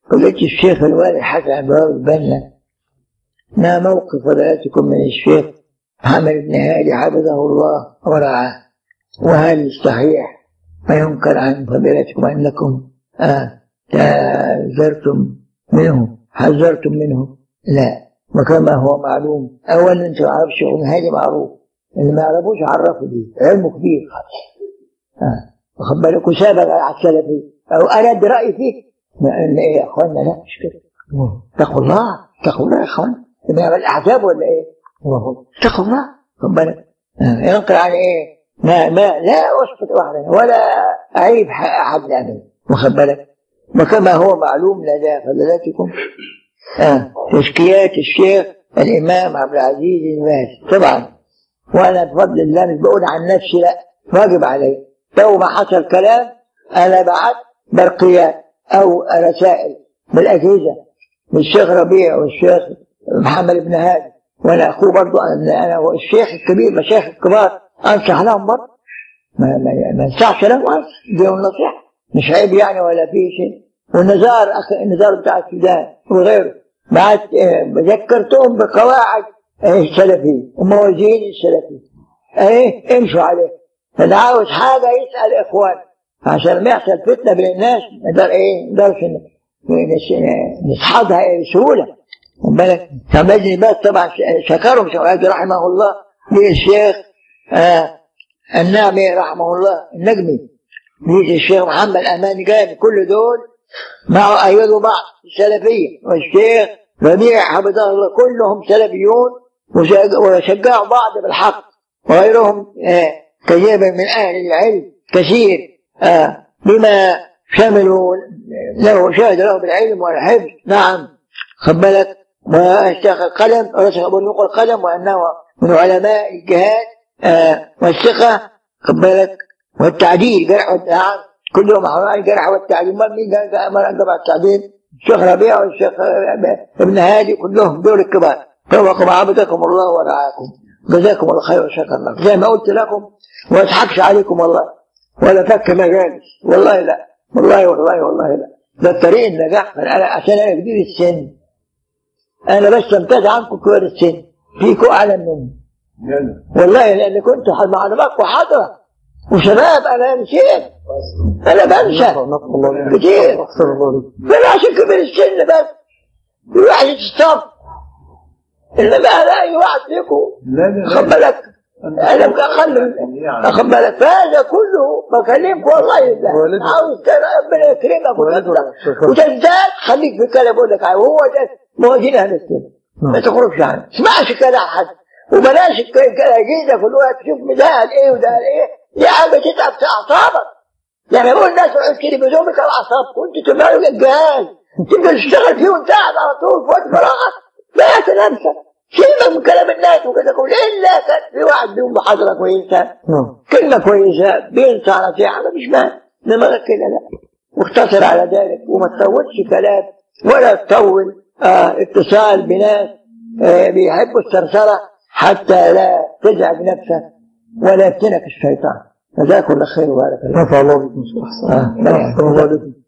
قلت الشيخ الوالي حسن عبد البنا ما موقف فضلاتكم من الشيخ محمد بن هادي حفظه الله ورعاه وهل صحيح ما ينكر عن فضيلتكم أنكم آه زرتم منه حذرتم منه لا وكما هو معلوم أولا أنت ما تعرفش هادي معروف اللي ما يعرفوش عرفوا دي علمه كبير آه. واخد بالك وسابق على السلفي أو أنا أدي رأيي فيه ان ايه يا اخوانا لا مش كده اتقوا الله اتقوا الله يا اخوانا من الاحزاب ولا ايه؟ اتقوا الله خد بالك ينقل عن ايه؟ ما ما لا اسقط واحدا ولا اعيب احد ابدا واخد بالك وكما هو معلوم لدى فضلاتكم آه. تزكيات الشيخ الامام عبد العزيز الباز طبعا وانا بفضل الله مش بقول عن نفسي لا واجب علي لو ما حصل كلام انا بعت برقيات أو رسائل بالأجهزة للشيخ ربيع والشيخ محمد بن هادي وأنا أخوه برضه أنا والشيخ الكبير مشايخ الكبار أنصح لهم برضه ما, ما, ما ينصحش لهم أنصح دي النصيحة مش عيب يعني ولا في شيء والنزار أخ النزار بتاع السودان وغيره بعد ذكرتهم بقواعد السلفية وموازين السلفية ايه امشوا عليه فاللي عاوز حاجة يسأل إخوانه عشان ما يحصل فتنه بين الناس نقدر ايه نقدرش نصحابها بسهوله خد بالك فمجني بس طبعا شكرهم شيخ رحمه الله للشيخ آه النعمي رحمه الله النجمي ليه الشيخ محمد امان جامي كل دول معه ايدوا بعض السلفيه والشيخ ربيع حفظه الله كلهم سلفيون وشجعوا بعض بالحق وغيرهم آه كثير من اهل العلم كثير آه بما شملوا له شهد له بالعلم والحفظ نعم خد بالك واشتاق القلم ورسخ ابو النقل القلم وانه من علماء الجهاد آه والثقه خد بالك والتعديل جرح نعم كلهم علماء الجرح والتعديل ما مين امر ان التعديل الشيخ ربيع والشيخ ابن هادي كلهم دول الكبار توقوا عبدكم الله ورعاكم جزاكم الله خير وشكر الله زي ما قلت لكم وما اضحكش عليكم والله ولا فك مجالس والله لا والله والله والله لا ده الطريق النجاح انا عشان انا كبير السن انا بس امتاز عنكم كبار السن فيكم اعلم مني والله لان كنت معلوماتكم حاضره وشباب انا نسيت انا بنسى كتير انا عشان كبير السن بس الواحد يتصف انما انا اي واحد فيكم خد بالك انا اقل اخد بالك فهذا كله بكلمك والله لله عاوز ربنا يكرمك وتزداد خليك في الكلام بقول لك وهو ده موازين اهل السنه ما تخرجش عنه ما تسمعش كلام حد وبلاش الاجهزه كل وقت تشوف ده قال ايه وده قال ايه يا عم تتعب في اعصابك يعني بقول الناس روحوا التلفزيون بتاع اعصابك وانت تبقى الجهاز تبدا تشتغل فيه وانت قاعد على طول في وقت فراغك لا تنسى سيبك من كلام الناس وكذا كل الا كان في واحد بيقوم بحضره كويسه كلمه كويسه بينسى على فيها مش مال انما كده لا واختصر على ذلك وما تطولش كلام ولا تطول آه اتصال بناس آه بيحبوا الثرثره حتى لا تزعج نفسك ولا يفتنك الشيطان جزاكم الله خير وبارك الله. نفع الله بكم شيخ. آه. الله بكم.